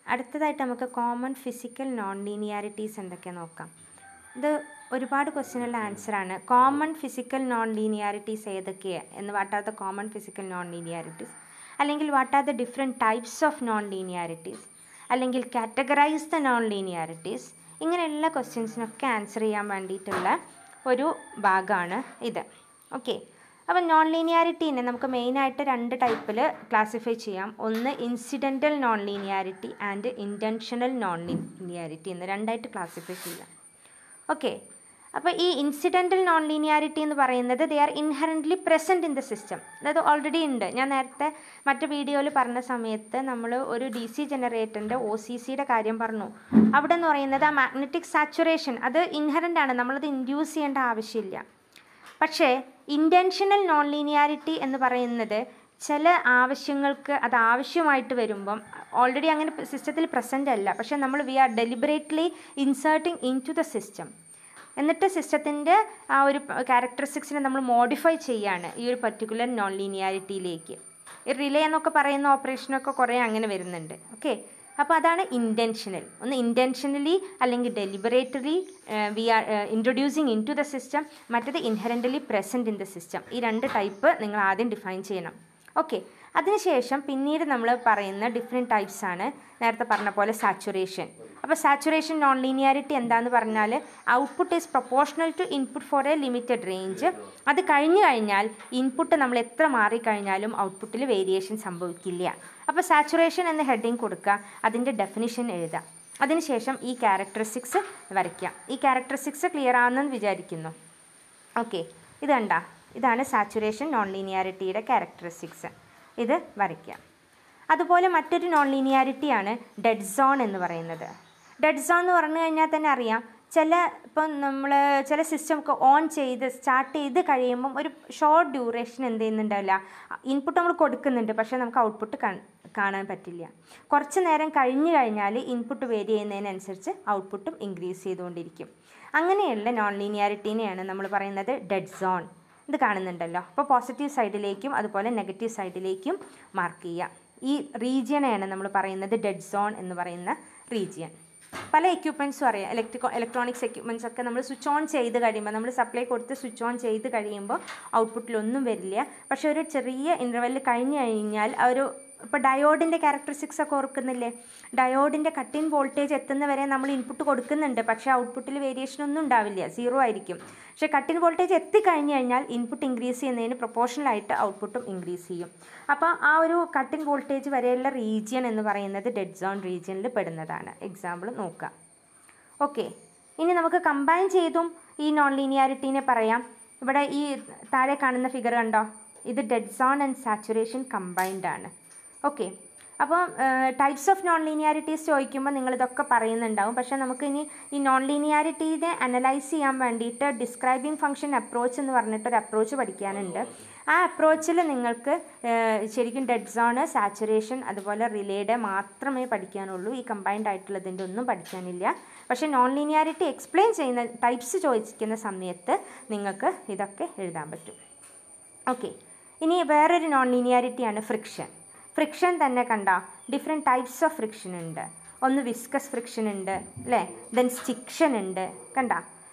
അടുത്തതായിട്ട് നമുക്ക് common physical non linearities എന്തൊക്കെയാണ് നോക്കാം ഇത് ഒരുപാട് ക്വസ്റ്റ്യനുള്ള ആൻസറാണ് കോമൺ ഫിസിക്കൽ നോൺ ലീനിയാരിറ്റീസ് ഏതൊക്കെയാണ് എന്ന് what are the common physical non linearities അല്ലെങ്കിൽ what are the different types of non linearities അല്ലെങ്കിൽ കാറ്റഗറൈസ് ദ നോൺ ലീനിയാരിറ്റീസ് ഇങ്ങനെയുള്ള ക്വസ്റ്റ്യൻസിനൊക്കെ ആൻസർ ചെയ്യാൻ വേണ്ടിയിട്ടുള്ള ഒരു ഭാഗമാണ് ഇത് ഓക്കെ അപ്പോൾ നോൺ ലീനിയാരിറ്റീനെ നമുക്ക് മെയിനായിട്ട് രണ്ട് ടൈപ്പിൽ ക്ലാസിഫൈ ചെയ്യാം ഒന്ന് incidental non linearity and intentional non linearity എന്ന് രണ്ടായിട്ട് ക്ലാസിഫൈ ചെയ്യാം ഓക്കെ അപ്പോൾ ഈ ഇൻസിഡൻ്റൽ നോൺ ലീനിയാരിറ്റി എന്ന് പറയുന്നത് they are inherently present in the system അതായത് ഓൾറെഡി ഉണ്ട് ഞാൻ നേരത്തെ മറ്റു വീഡിയോയിൽ പറഞ്ഞ സമയത്ത് നമ്മൾ ഒരു ഡി സി ജനറേറ്ററിൻ്റെ ഒ സി സിയുടെ കാര്യം പറഞ്ഞു അവിടെ എന്ന് പറയുന്നത് ആ മാഗ്നറ്റിക് സാച്ചുറേഷൻ അത് ഇൻഹറൻ്റ് ആണ് നമ്മളത് ഇൻഡ്യൂസ് ചെയ്യേണ്ട ആവശ്യമില്ല പക്ഷേ ഇൻറ്റൻഷണൽ നോൺ ലീനിയാരിറ്റി എന്ന് പറയുന്നത് ചില ആവശ്യങ്ങൾക്ക് അത് ആവശ്യമായിട്ട് വരുമ്പം ഓൾറെഡി അങ്ങനെ സിസ്റ്റത്തിൽ പ്രസൻ്റ് അല്ല പക്ഷേ നമ്മൾ we are deliberately inserting in to the system എന്നിട്ട് സിസ്റ്റത്തിൻ്റെ ആ ഒരു ക്യാരക്ടറിസ്റ്റിക്സിനെ നമ്മൾ മോഡിഫൈ ചെയ്യാണ് ഈ ഒരു പർട്ടിക്കുലർ നോൺ ലീനിയാരിറ്റിയിലേക്ക് ഈ റിലേ എന്നൊക്കെ പറയുന്ന ഓപ്പറേഷനൊക്കെ കുറേ അങ്ങനെ വരുന്നുണ്ട് ഓക്കെ അപ്പോൾ അതാണ് ഇൻറ്റൻഷനൽ ഒന്ന് ഇൻറ്റൻഷനലി അല്ലെങ്കിൽ deliberately we are introducing in to the system മറ്റത് inherently present in the system ഈ രണ്ട് ടൈപ്പ് നിങ്ങൾ ആദ്യം ഡിഫൈൻ ചെയ്യണം ഓക്കെ അതിനുശേഷം പിന്നീട് നമ്മൾ പറയുന്ന ഡിഫറെൻറ്റ് ടൈപ്സ് ആണ് നേരത്തെ പറഞ്ഞ പോലെ സാച്ചുറേഷൻ അപ്പോൾ സാച്ചുറേഷൻ നോൺ ലീനിയാരിറ്റി എന്താന്ന് പറഞ്ഞാൽ output is proportional to input for a limited range അത് കഴിഞ്ഞു കഴിഞ്ഞാൽ ഇൻപുട്ട് നമ്മൾ എത്ര മാറിക്കഴിഞ്ഞാലും ഔട്ട്പുട്ടിൽ വേരിയേഷൻ സംഭവിക്കില്ല അപ്പോൾ സാച്ചുറേഷൻ എന്ന ഹെഡിങ് കൊടുക്കുക അതിൻ്റെ ഡെഫിനിഷൻ എഴുതാം അതിനുശേഷം ഈ ക്യാരക്ടറിസ്റ്റിക്സ് വരയ്ക്കാം ഈ ക്യാരക്ടറിസ്റ്റിക്സ് ക്ലിയർ ആണെന്ന് വിചാരിക്കുന്നു ഓക്കെ ഇത് കണ്ട ഇതാണ് സാച്ചുറേഷൻ നോൺ ലീനിയാരിറ്റിയുടെ ക്യാരക്ടറിസ്റ്റിക്സ് ഇത് വരയ്ക്കാം അതുപോലെ മറ്റൊരു നോൺ ലീനിയാരിറ്റിയാണ് ഡെഡ് സോൺ എന്ന് പറയുന്നത് ഡെഡ് സോൺ എന്ന് പറഞ്ഞു കഴിഞ്ഞാൽ തന്നെ അറിയാം ചില ഇപ്പം നമ്മൾ ചില സിസ്റ്റം ഒക്കെ ഓൺ ചെയ്ത് സ്റ്റാർട്ട് ചെയ്ത് കഴിയുമ്പം ഒരു ഷോർട്ട് ഡ്യൂറേഷൻ എന്ത് ചെയ്യുന്നുണ്ടാവില്ല ഇൻപുട്ട് നമ്മൾ കൊടുക്കുന്നുണ്ട് പക്ഷേ നമുക്ക് ഔട്ട്പുട്ട് കാണാൻ പറ്റില്ല കുറച്ച് നേരം കഴിഞ്ഞ് കഴിഞ്ഞാൽ ഇൻപുട്ട് വേരി ചെയ്യുന്നതിനനുസരിച്ച് ഔട്ട്പുട്ടും ഇൻക്രീസ് ചെയ്തുകൊണ്ടിരിക്കും അങ്ങനെയുള്ള നോൺ ലീനിയാരിറ്റീനെയാണ് നമ്മൾ പറയുന്നത് ഡെഡ് സോൺ ഇത് കാണുന്നുണ്ടല്ലോ അപ്പോൾ പോസിറ്റീവ് സൈഡിലേക്കും അതുപോലെ നെഗറ്റീവ് സൈഡിലേക്കും മാർക്ക് ചെയ്യുക ഈ റീജിയനെയാണ് നമ്മൾ പറയുന്നത് ഡെഡ് സോൺ എന്ന് പറയുന്ന റീജിയൻ പല എക്യുപ്മെൻറ്റ്സും അറിയാം ഇലക്ട്രിക്കോ ഇലക്ട്രോണിക്സ് എക്യുപ്മെൻറ്റ്സ് ഒക്കെ നമ്മൾ സ്വിച്ച് ഓൺ ചെയ്ത് കഴിയുമ്പോൾ നമ്മൾ സപ്ലൈ കൊടുത്ത് സ്വിച്ച് ഓൺ ചെയ്ത് കഴിയുമ്പോൾ ഔട്ട്പുട്ടിലൊന്നും വരില്ല പക്ഷേ ഒരു ചെറിയ ഇൻ്റർവെല്ലിൽ കഴിഞ്ഞ് കഴിഞ്ഞാൽ ആ ഒരു ഇപ്പോൾ ഡയോഡിൻ്റെ ക്യാരക്ടറിസ്റ്റിക്സ് ഒക്കെ ഓർക്കുന്നില്ലേ ഡയോഡിൻ്റെ കട്ടിൻ വോൾട്ടേജ് എത്തുന്നവരെ നമ്മൾ ഇൻപുട്ട് കൊടുക്കുന്നുണ്ട് പക്ഷേ ഔട്ട്പുട്ടിൽ വേരിയേഷൻ ഒന്നും ഉണ്ടാവില്ല സീറോ ആയിരിക്കും പക്ഷേ കട്ടിൻ വോൾട്ടേജ് എത്തിക്കഴിഞ്ഞ് കഴിഞ്ഞാൽ ഇൻപുട്ട് ഇൻക്രീസ് ചെയ്യുന്നതിന് പ്രൊപ്പോർഷണലായിട്ട് ഔട്ട്പുട്ടും ഇൻക്രീസ് ചെയ്യും അപ്പോൾ ആ ഒരു കട്ടിൻ വോൾട്ടേജ് വരെയുള്ള റീജിയൻ എന്ന് പറയുന്നത് ഡെഡ് സോൺ റീജിയനിൽ പെടുന്നതാണ് എക്സാമ്പിൾ നോക്കാം ഓക്കെ ഇനി നമുക്ക് കമ്പൈൻ ചെയ്തും ഈ നോൺ ലീനിയാരിറ്റീനെ പറയാം ഇവിടെ ഈ താഴെ കാണുന്ന ഫിഗർ കണ്ടോ ഇത് dead zone and saturation combined ആണ് ഓക്കെ അപ്പോൾ ടൈപ്സ് ഓഫ് നോൺ ലീനിയാരിറ്റീസ് ചോദിക്കുമ്പോൾ നിങ്ങൾ ഇതൊക്കെ പറയുന്നുണ്ടാവും പക്ഷേ നമുക്ക് ഇനി ഈ നോൺ ലീനിയാരിറ്റീനെ അനലൈസ് ചെയ്യാൻ വേണ്ടിയിട്ട് ഡിസ്ക്രൈബിംഗ് ഫംഗ്ഷൻ അപ്രോച്ച് എന്ന് പറഞ്ഞിട്ടൊരു അപ്രോച്ച് പഠിക്കാനുണ്ട് ആ അപ്രോച്ചിൽ നിങ്ങൾക്ക് ശരിക്കും ഡെഡ് സോണ് സാച്ചുറേഷൻ അതുപോലെ റിലേയുടെ മാത്രമേ പഠിക്കാനുള്ളൂ ഈ കമ്പൈൻഡ് ആയിട്ടുള്ളതിൻ്റെ ഒന്നും പഠിക്കാനില്ല പക്ഷേ നോൺ ലീനിയാരിറ്റി എക്സ്പ്ലെയിൻ ചെയ്യുന്ന ടൈപ്സ് ചോദിക്കുന്ന സമയത്ത് നിങ്ങൾക്ക് ഇതൊക്കെ എഴുതാൻ പറ്റും ഓക്കെ ഇനി വേറൊരു നോൺ ലീനിയാരിറ്റിയാണ് ഫ്രിക്ഷൻ ഫ്രിക്ഷൻ തന്നെ കണ്ട ഡിഫറെൻറ്റ് ടൈപ്സ് ഓഫ് ഫ്രിക്ഷൻ ഉണ്ട് ഒന്ന് വിസ്കസ് ഫ്രിക്ഷൻ ഉണ്ട് അല്ലേ ദെൻ സ്റ്റിക്ഷൻ ഉണ്ട് കണ്ട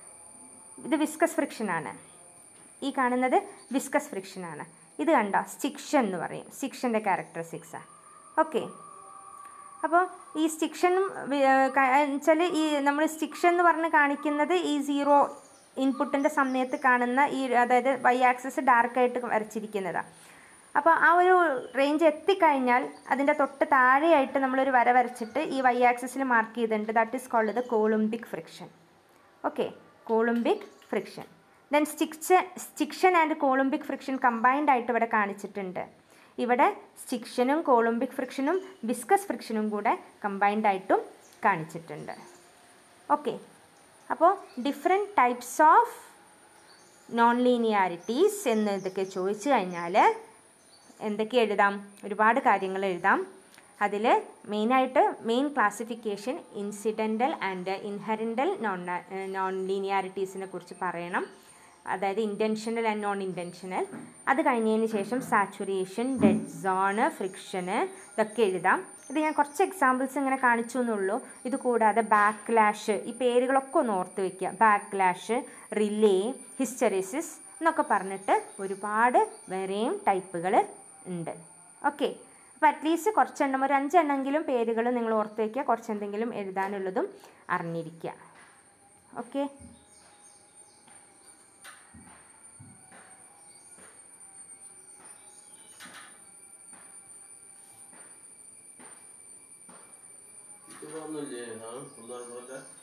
ഇത് വിസ്കസ് ഫ്രിക്ഷനാണ് ഈ കാണുന്നത് വിസ്കസ് ഫ്രിക്ഷനാണ് ഇത് കണ്ട സ്റ്റിക്ഷൻ എന്ന് പറയും സ്റ്റിക്ഷൻ്റെ ക്യാരക്ടറിസ്റ്റിക്സാണ് ഓക്കെ അപ്പോൾ ഈ സ്റ്റിക്ഷനും വെച്ചാൽ ഈ നമ്മൾ സ്റ്റിക്ഷൻ എന്ന് പറഞ്ഞ് കാണിക്കുന്നത് ഈ സീറോ ഇൻപുട്ടിൻ്റെ സമയത്ത് കാണുന്ന ഈ അതായത് വൈ ആക്സസ് ഡാർക്കായിട്ട് വരച്ചിരിക്കുന്നതാണ് അപ്പോൾ ആ ഒരു റേഞ്ച് എത്തിക്കഴിഞ്ഞാൽ അതിൻ്റെ തൊട്ട് താഴെയായിട്ട് നമ്മളൊരു വര വരച്ചിട്ട് ഈ വൈ ആക്സിസിൽ മാർക്ക് ചെയ്തിട്ടുണ്ട് that is called the Coulombic friction okay Coulombic friction then stiction stiction and Coulombic friction combined ആയിട്ട് ഇവിടെ കാണിച്ചിട്ടുണ്ട് ഇവിടെ സ്റ്റിക്ഷനും കോളുംബിക് ഫ്രിക്ഷനും വിസ്കസ് ഫ്രിക്ഷനും കൂടെ കമ്പൈൻഡ് ആയിട്ടും കാണിച്ചിട്ടുണ്ട് ഓക്കെ അപ്പോൾ different types of non linearities എന്ന് ഇതൊക്കെ ചോദിച്ചു കഴിഞ്ഞാൽ എന്തൊക്കെ എഴുതാം ഒരുപാട് കാര്യങ്ങൾ എഴുതാം അതിൽ മെയിനായിട്ട് main classification incidental and inherent non non ലീനിയാരിറ്റീസിനെ കുറിച്ച് പറയണം അതായത് ഇൻറ്റൻഷണൽ ആൻഡ് നോൺ ഇൻറ്റൻഷണൽ അത് കഴിഞ്ഞതിന് ശേഷം സാച്ചുറേഷൻ ഡെഡ് സോണ് ഫ്രിക്ഷന് ഇതൊക്കെ എഴുതാം ഇത് ഞാൻ കുറച്ച് എക്സാമ്പിൾസ് ഇങ്ങനെ കാണിച്ചു എന്നുള്ളൂ ഇത് കൂടാതെ ബാക്ക് ലാഷ് ഈ പേരുകളൊക്കെ ഒന്ന് ഓർത്ത് വെക്കുക ബാക്ക് ലാഷ് റിലേ ഹിസ്റ്ററിസിസ് എന്നൊക്കെ പറഞ്ഞിട്ട് ഒരുപാട് വേറെയും ടൈപ്പുകൾ ഉണ്ട് ഓക്കെ അപ്പോൾ അറ്റ്ലീസ്റ്റ് കുറച്ചെണ്ണം ഒരു അഞ്ചെണ്ണെങ്കിലും പേരുകൾ നിങ്ങൾ ഓർത്ത് വയ്ക്കുക കുറച്ചെന്തെങ്കിലും എഴുതാനുള്ളതും അറിഞ്ഞിരിക്കുക ഓക്കെ ഇതൊന്നുമില്ലേ ആ പിള്ളേർ